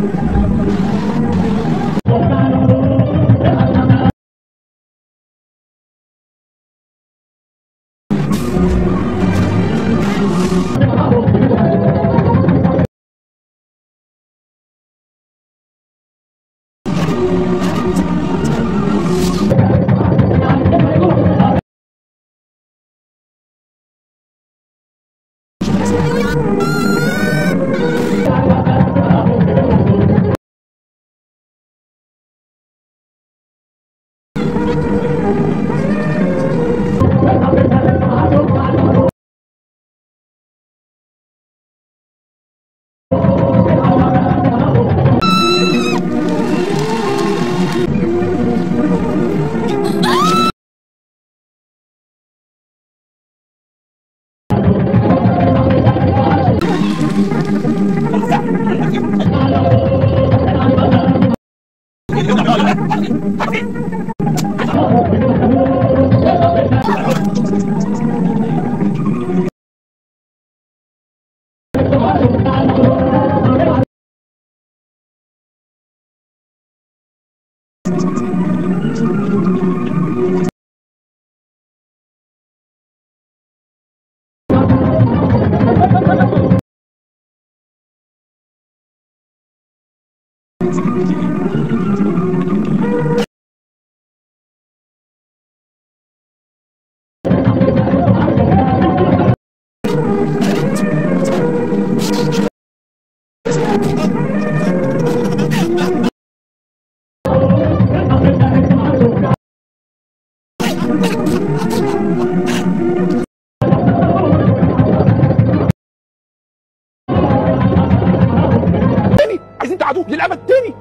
تاني عايزين تعادوه للابد تاني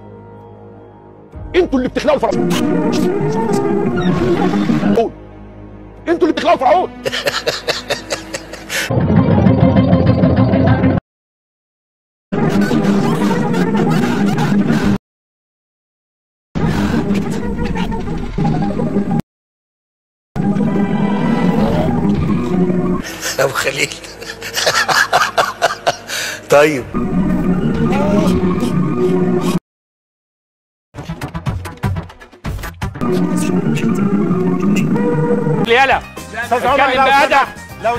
انتوا اللي بتخلقوا الفرعون قول. انتوا اللي بتخلقوا الفرعون ابو خليل طيب يلا اتكلم بأدب لو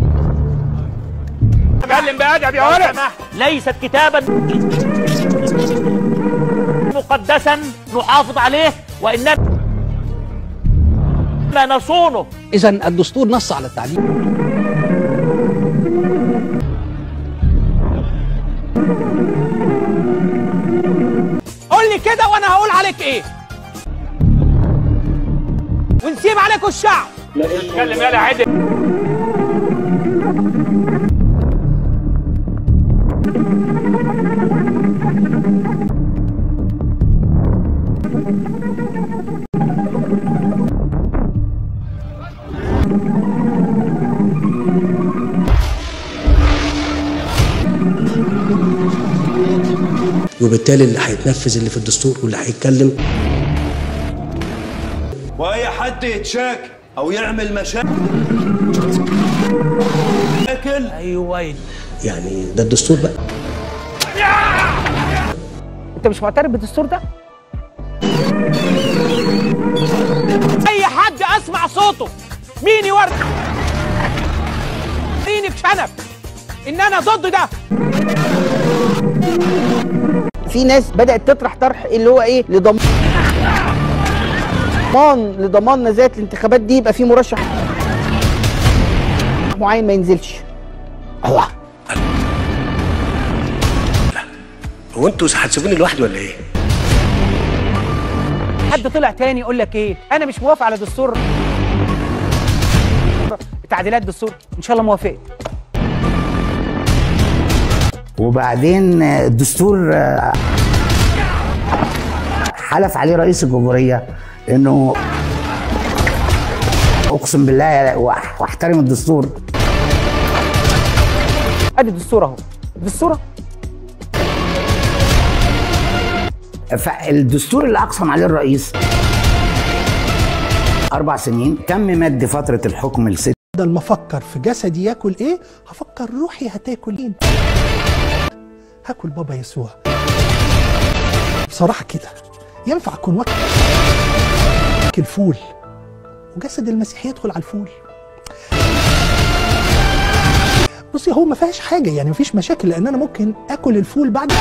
اتكلم بأدب يا ولد ليست كتابا مقدسا نحافظ عليه واننا نصونه اذا الدستور نص على التعليم قول لي كده وانا هقول عليك ايه ونسيب عليكم الشعب اتكلم يلا عدل وبالتالي اللي هيتنفذ اللي في الدستور واللي هيتكلم واي حد يتشاك او يعمل مشاكل ايوه يعني ده الدستور بقى انت مش معترف بالدستور ده اي حد اسمع صوته مين يورد مين بشنب ان انا ضد ده في ناس بدات تطرح طرح اللي هو ايه لضمان ضمان لضمان نزاهه الانتخابات دي يبقى في مرشح معين ما ينزلش الله هو انتوا هتسيبوني لوحدي ولا ايه؟ حد طلع تاني يقول لك ايه انا مش موافق على دستور تعديلات دستور ان شاء الله موافق وبعدين الدستور آه، حلف عليه رئيس الجمهورية انه اقسم بالله وأح- واحترم الدستور ادي الدستور اهو الدستور أهو. فالدستور اللي اقسم عليه الرئيس اربع سنين كم مد فترة الحكم الست بدل ما افكر في جسدي ياكل ايه هفكر روحي هتاكل ايه هاكل بابا يسوع بصراحه كده ينفع اكون واكل فول وجسد المسيح يدخل على الفول بصي هو ما فيهاش حاجه يعني ما فيش مشاكل لان انا ممكن اكل الفول بعد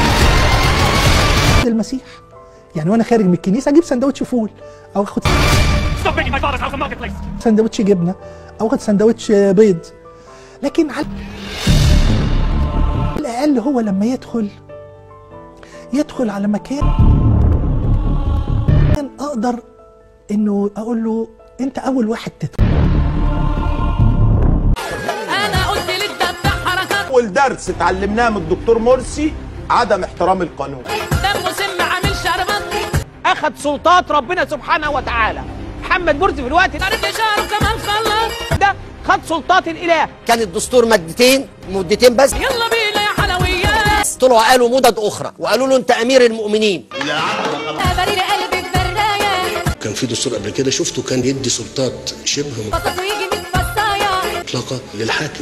المسيح يعني وانا خارج من الكنيسه اجيب سندوتش فول او اخد سندوتش جبنه او اخد سندوتش بيض لكن على الاقل هو لما يدخل يدخل على مكان كان اقدر انه اقول له انت اول واحد تدخل انا قلت لك ده بتاع حركات اول درس اتعلمناه من الدكتور مرسي عدم احترام القانون دمه سم عامل شربات اخذ سلطات ربنا سبحانه وتعالى محمد مرسي في الوقت ده عرف شعره كمان خلص ده خد سلطات الاله كان الدستور مادتين مدتين بس يلا بينا يا حلويات طلعوا قالوا مدد اخرى وقالوا له انت امير المؤمنين برير قلبك برايه كان في دستور قبل كده شفته كان يدي سلطات شبه بطط ويجي متفصايه مطلقه للحاكم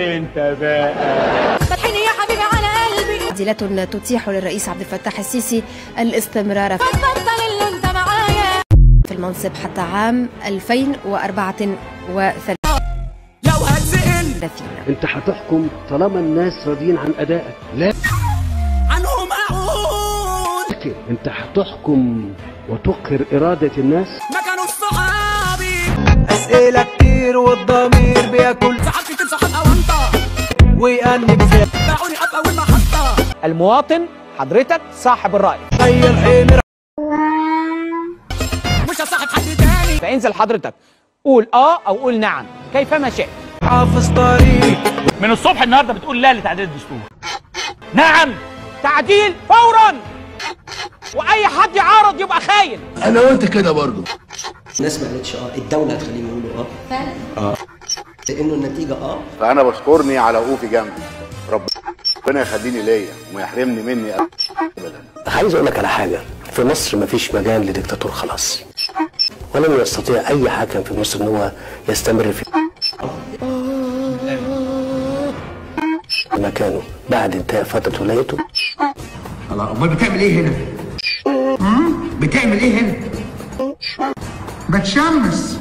فتحيني يا حبيبي على قلبي تعديلات تتيح للرئيس عبد الفتاح السيسي الاستمرار فتفضل اللي انت معايا في المنصب حتى عام 2034 لو هتسأل انت هتحكم طالما الناس راضيين عن ادائك لا عنهم اعود لكن انت هتحكم وتقهر اراده الناس ما كانوا صحابي اسئله كتير والضمير بياكل سحبت تمسح الاونطه ويأنب زي باعوني ابقى والمحطه المواطن حضرتك صاحب الراي مش هصاحب حد تاني فانزل حضرتك قول اه او قول نعم كيفما شئت من الصبح النهارده بتقول لا لتعديل الدستور نعم تعديل فورا واي حد يعارض يبقى خاين انا وانت كده برضو الناس ما قالتش اه الدوله هتخليهم يقولوا اه فعلا اه لانه النتيجه اه فانا بشكرني على وقوفي جنبي ربنا يخليني ليا وما يحرمني مني ابدا عايز اقول لك على حاجه في مصر ما فيش مجال لديكتاتور خلاص ولن يستطيع اي حاكم في مصر ان هو يستمر في مكانه بعد انتهاء فتره ولايته امال بتعمل ايه هنا؟ بتعمل ايه هنا؟ بتشمس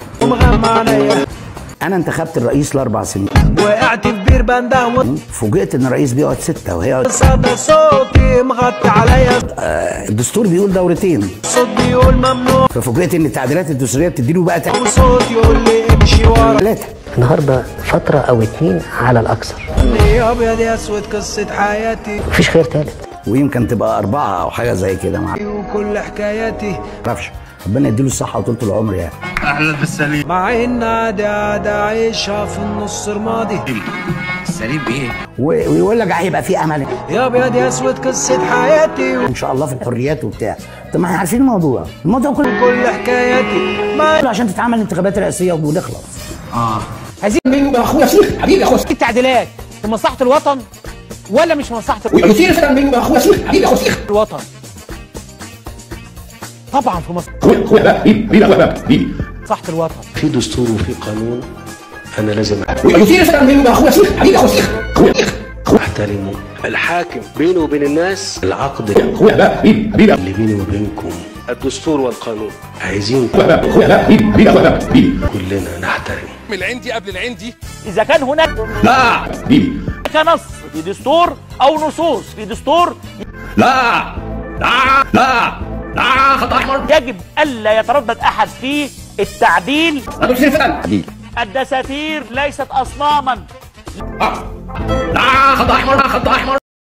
انا انتخبت الرئيس لاربع سنين وقعت في بير بنده فوجئت ان الرئيس بيقعد سته وهي صدى صوتي مغطي عليا الدستور بيقول دورتين صوت بيقول ممنوع ففوجئت ان التعديلات الدستوريه بتديله بقى وصوت يقول لي امشي ورا ثلاثه النهارده فتره او اتنين على الاكثر يا ابيض يا اسود قصه حياتي مفيش خير ثالث ويمكن تبقى اربعه او حاجه زي كده ما وكل حكاياتي اعرفش ربنا يديله الصحه وطولة العمر يعني مع ان عادي عادي عايشها في النص رمادي و- ويقول لك هيبقى في امل يا ابيض يا اسود قصه حياتي ان شاء الله في الحريات وبتاع طب ما احنا عارفين الموضوع الموضوع كله وكل حكاياتي ما عشان تتعمل الانتخابات الرئاسيه ونخلص عايزين منه اخويا شيخ حبيبي اخويا التعديلات في مصلحه الوطن ولا مش في مصلحه الوطن؟ يثير فتن منه اخويا شيخ حبيبي اخويا شيخ الوطن طبعا في مصلحه مصلحه الوطن في دستور وفي قانون انا لازم يثير فتن منه اخويا شيخ حبيبي اخويا شيخ احترمه الحاكم بينه وبين الناس العقد اللي بيني وبينكم الدستور والقانون عايزين كلنا نحترم من العندي قبل العندي اذا كان هناك لا هناك نص في دستور او نصوص في دستور لا لا لا لا خط احمر يجب الا يتردد احد في التعديل يثير فتن الدساتير ليست اصناما لا خط احمر خط احمر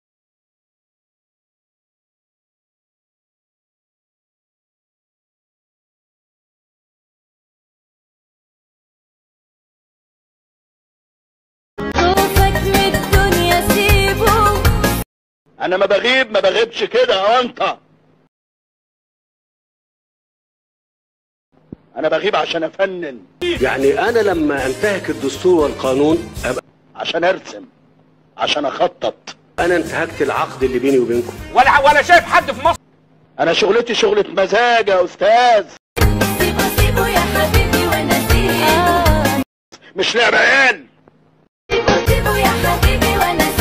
خوفك من الدنيا سيبه انا ما بغيب ما بغيبش كده يا انت انا بغيب عشان افنن يعني انا لما انتهك الدستور والقانون ابقى عشان ارسم عشان اخطط انا انتهكت العقد اللي بيني وبينكم ولا ولا شايف حد في مصر انا شغلتي شغلة مزاج يا استاذ سيبه سيبه يا حبيبي وانا سيبه مش لعبة عيال سيبه سيبه يا حبيبي وانا